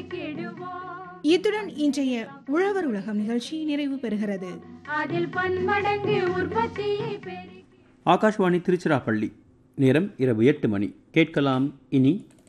கெடுவோம் இத்துடன் இன்றைய உழவர் உலகம் நிகழ்ச்சி நிறைவு பெறுகிறது அதில் பன்மடங்கு உற்பத்தியை பெருக்கி ஆகாஷ்வாணி திருச்சிராப்பள்ளி நேரம் இரவு எட்டு மணி கேட்கலாம் இனி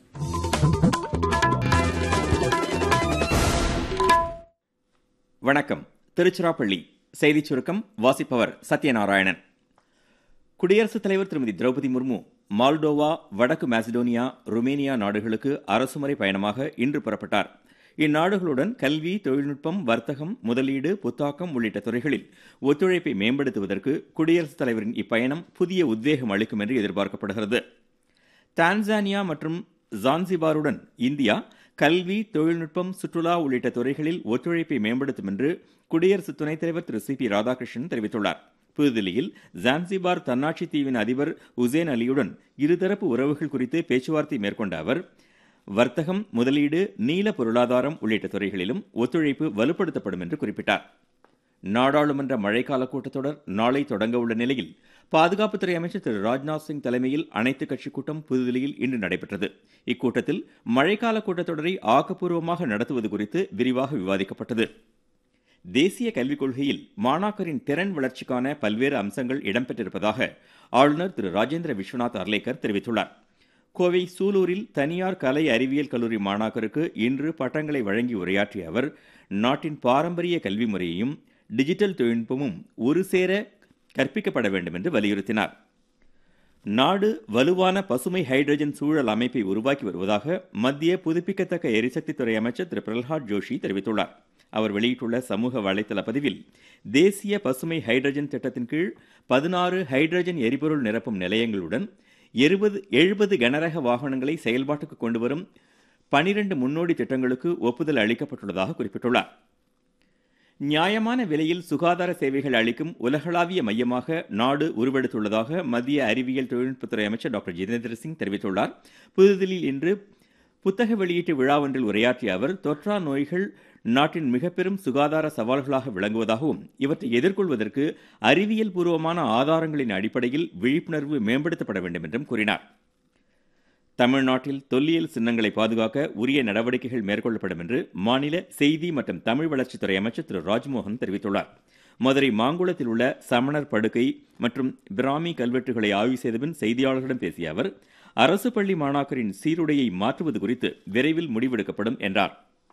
வணக்கம் திருச்சிராப்பள்ளி செய்திச் சுருக்கம் வாசிப்பவர் சத்யநாராயணன் குடியரசுத் தலைவர் திருமதி திரௌபதி முர்மு மால்டோவா வடக்கு மாசிடோனியா ருமேனியா நாடுகளுக்கு அரசுமுறை பயணமாக இன்று புறப்பட்டார் இந்நாடுகளுடன் கல்வி தொழில்நுட்பம் வர்த்தகம் முதலீடு புத்தாக்கம் உள்ளிட்ட துறைகளில் ஒத்துழைப்பை மேம்படுத்துவதற்கு குடியரசுத் தலைவரின் இப்பயணம் புதிய உத்வேகம் அளிக்கும் என்று எதிர்பார்க்கப்படுகிறது டான்சானியா மற்றும் ஜான்சிபாருடன் இந்தியா கல்வி தொழில்நுட்பம் சுற்றுலா உள்ளிட்ட துறைகளில் ஒத்துழைப்பை மேம்படுத்தும் என்று குடியரசு துணைத் தலைவர் திரு சி பி ராதாகிருஷ்ணன் தெரிவித்துள்ளார் புதுதில்லியில் ஜான்சிபார் தன்னாட்சி தீவின் அதிபர் உசேன் அலியுடன் இருதரப்பு உறவுகள் குறித்து பேச்சுவார்த்தை மேற்கொண்ட அவர் வர்த்தகம் முதலீடு நீல பொருளாதாரம் உள்ளிட்ட துறைகளிலும் ஒத்துழைப்பு வலுப்படுத்தப்படும் என்று குறிப்பிட்டார் நாடாளுமன்ற மழைக்கால கூட்டத்தொடர் நாளை தொடங்க உள்ள நிலையில் பாதுகாப்புத்துறை அமைச்சர் திரு ராஜ்நாத் சிங் தலைமையில் அனைத்துக் கட்சி கூட்டம் புதுதில்லியில் இன்று நடைபெற்றது இக்கூட்டத்தில் மழைக்கால கூட்டத்தொடரை ஆக்கப்பூர்வமாக நடத்துவது குறித்து விரிவாக விவாதிக்கப்பட்டது தேசிய கல்விக் கொள்கையில் மாணாக்கரின் திறன் வளர்ச்சிக்கான பல்வேறு அம்சங்கள் இடம்பெற்றிருப்பதாக ஆளுநர் திரு ராஜேந்திர விஸ்வநாத் அர்லேக்கர் தெரிவித்துள்ளார் கோவை சூலூரில் தனியார் கலை அறிவியல் கல்லூரி மாணாக்கருக்கு இன்று பட்டங்களை வழங்கி உரையாற்றிய அவர் நாட்டின் பாரம்பரிய கல்வி முறையையும் டிஜிட்டல் தொழில்நுட்பமும் ஒரு சேர கற்பிக்கப்பட வேண்டும் என்று வலியுறுத்தினார் நாடு வலுவான பசுமை ஹைட்ரஜன் சூழல் அமைப்பை உருவாக்கி வருவதாக மத்திய புதுப்பிக்கத்தக்க எரிசக்தித்துறை அமைச்சர் திரு பிரல்ஹாத் ஜோஷி தெரிவித்துள்ளார் அவர் வெளியிட்டுள்ள சமூக வலைதள பதிவில் தேசிய பசுமை ஹைட்ரஜன் திட்டத்தின் கீழ் பதினாறு ஹைட்ரஜன் எரிபொருள் நிரப்பும் நிலையங்களுடன் எழுபது எழுபது கனரக வாகனங்களை செயல்பாட்டுக்கு கொண்டு வரும் பனிரெண்டு முன்னோடி திட்டங்களுக்கு ஒப்புதல் அளிக்கப்பட்டுள்ளதாக குறிப்பிட்டுள்ளார் நியாயமான விலையில் சுகாதார சேவைகள் அளிக்கும் உலகளாவிய மையமாக நாடு உருவெடுத்துள்ளதாக மத்திய அறிவியல் தொழில்நுட்பத்துறை அமைச்சர் டாக்டர் ஜிதேந்திர சிங் தெரிவித்துள்ளார் புதுதில்லியில் இன்று புத்தக வெளியீட்டு விழா ஒன்றில் உரையாற்றிய அவர் தொற்றா நோய்கள் நாட்டின் மிக பெரும் சுகாதார சவால்களாக விளங்குவதாகவும் இவற்றை எதிர்கொள்வதற்கு அறிவியல் பூர்வமான ஆதாரங்களின் அடிப்படையில் விழிப்புணர்வு மேம்படுத்தப்பட வேண்டும் என்றும் கூறினார் தமிழ்நாட்டில் தொல்லியல் சின்னங்களை பாதுகாக்க உரிய நடவடிக்கைகள் மேற்கொள்ளப்படும் என்று மாநில செய்தி மற்றும் தமிழ் வளர்ச்சித்துறை அமைச்சர் திரு ராஜ்மோகன் தெரிவித்துள்ளார் மதுரை மாங்குளத்தில் உள்ள சமணர் படுக்கை மற்றும் பிராமி கல்வெட்டுகளை ஆய்வு செய்தபின் செய்தியாளர்களிடம் பேசிய அவர் அரசு பள்ளி மாணாக்கரின் சீருடையை மாற்றுவது குறித்து விரைவில் முடிவெடுக்கப்படும் என்றார்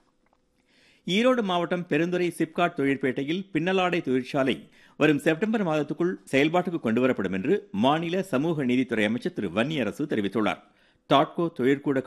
ஈரோடு மாவட்டம் பெருந்துறை சிப்காட் தொழிற்பேட்டையில் பின்னலாடை தொழிற்சாலை வரும் செப்டம்பர் மாதத்துக்குள் செயல்பாட்டுக்கு கொண்டுவரப்படும் என்று மாநில சமூக நீதித்துறை அமைச்சர் திரு வன்னியரசு தெரிவித்துள்ளார் டாட்கோ தொழிற்கூட